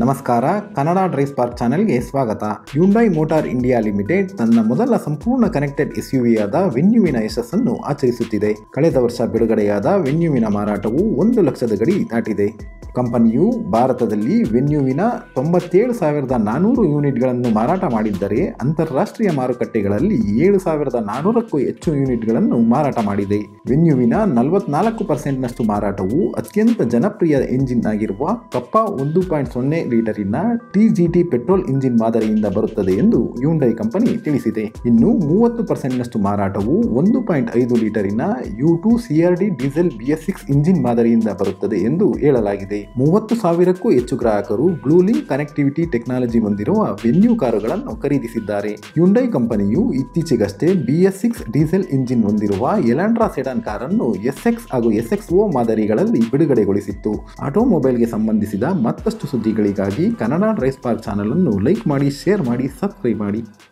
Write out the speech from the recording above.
ನಮಸ್ಕಾರ Kannada drive park ಚಾನೆಲ್ಗೆ ಸ್ವಾಗತ ಹ್ಯುಂಡೈ ಮೋಟಾರ್ ಇಂಡಿಯಾ ಲಿಮಿಟೆಡ್ ತನ್ನ ಮೊದಲ ಸಂಪೂರ್ಣ ಕನೆಕ್ಟೆಡ್ ಎಸ್ಯುವಿಯಾದ ವೆನ್ಯುವಿನ ಯಶಸ್ಸನ್ನು ಆಚರಿಸುತ್ತಿದೆ ಕಳೆದ ವರ್ಷ ಬಿಡುಗಡೆಯಾದ ವೆನ್ಯುವಿನ ಮಾರಾಟವು ಒಂದು ಲಕ್ಷದ ಗಡಿ ದಾಟಿದೆ ಕಂಪನಿಯು ಭಾರತದಲ್ಲಿ ವೆನ್ಯುವಿನ ತೊಂಬತ್ತೇಳು ಸಾವಿರದ ನಾನೂರು ಯೂನಿಟ್ಗಳನ್ನು ಮಾರಾಟ ಮಾಡಿದ್ದರೆ ಅಂತಾರಾಷ್ಟ್ರೀಯ ಮಾರುಕಟ್ಟೆಗಳಲ್ಲಿ ಏಳು ಸಾವಿರದ ನಾನೂರಕ್ಕೂ ಹೆಚ್ಚು ಯೂನಿಟ್ಗಳನ್ನು ಮಾರಾಟ ಮಾಡಿದೆ ವೆನ್ಯುವಿನ ನಲವತ್ನಾಲ್ಕು ಪರ್ಸೆಂಟ್ನಷ್ಟು ಮಾರಾಟವು ಅತ್ಯಂತ ಜನಪ್ರಿಯ ಎಂಜಿನ್ ಆಗಿರುವ ಕಪ್ಪ ಒಂದು ಪಾಯಿಂಟ್ ಸೊನ್ನೆ ಲೀಟರಿನ ಟಿಜಿಟಿ ಪೆಟ್ರೋಲ್ ಇಂಜಿನ್ ಮಾದರಿಯಿಂದ ಬರುತ್ತದೆ ಎಂದು ಯುಂಡೈ ಕಂಪನಿ ತಿಳಿಸಿದೆ ಇನ್ನು ಮೂವತ್ತು ಪರ್ಸೆಂಟ್ನಷ್ಟು ಮಾರಾಟವು ಒಂದು ಪಾಯಿಂಟ್ ಐದು ಲೀಟರಿನ U two CRD diesel BS six engine ಮಾದರಿಯಿಂದ ಬರುತ್ತದೆ ಎಂದು ಹೇಳಲಾಗಿದೆ ಮೂವತ್ತು ಸಾವಿರಕ್ಕೂ ಹೆಚ್ಚು ಗ್ರಾಹಕರು ಬ್ಲೂಲಿಂಕ್ ಕನೆಕ್ಟಿವಿಟಿ ಟೆಕ್ನಾಲಜಿ ಹೊಂದಿರುವ ವೆನ್ಯೂ ಕಾರುಗಳನ್ನು ಖರೀದಿಸಿದ್ದಾರೆ ಯುಂಡೈ ಕಂಪನಿಯು ಇತ್ತೀಚೆಗಷ್ಟೇ ಬಿಎಸ್ ಸಿಕ್ಸ್ ಡೀಸೆಲ್ ಇಂಜಿನ್ ಹೊಂದಿರುವ ಎಲಾಂಡ್ರಾ ಸೆಡಾನ್ ಕಾರನ್ನು ಎಸ್ಎಕ್ಸ್ ಹಾಗೂ ಎಸ್ಎಕ್ಸ್ ಓ ಮಾದರಿಗಳಲ್ಲಿ ಬಿಡುಗಡೆಗೊಳಿಸಿತ್ತು ಆಟೋಮೊಬೈಲ್ಗೆ ಸಂಬಂಧಿಸಿದ ಮತ್ತಷ್ಟು ಸುದ್ದಿಗಳಿಗಾಗಿ ಕನ್ನಡ ಡ್ರೈವ್ ಪಾರ್ಕ್ ಚಾನಲ್ ಅನ್ನು ಲೈಕ್ ಮಾಡಿ ಶೇರ್ ಮಾಡಿ ಸಬ್ಸ್ಕ್ರೈಬ್ ಮಾಡಿ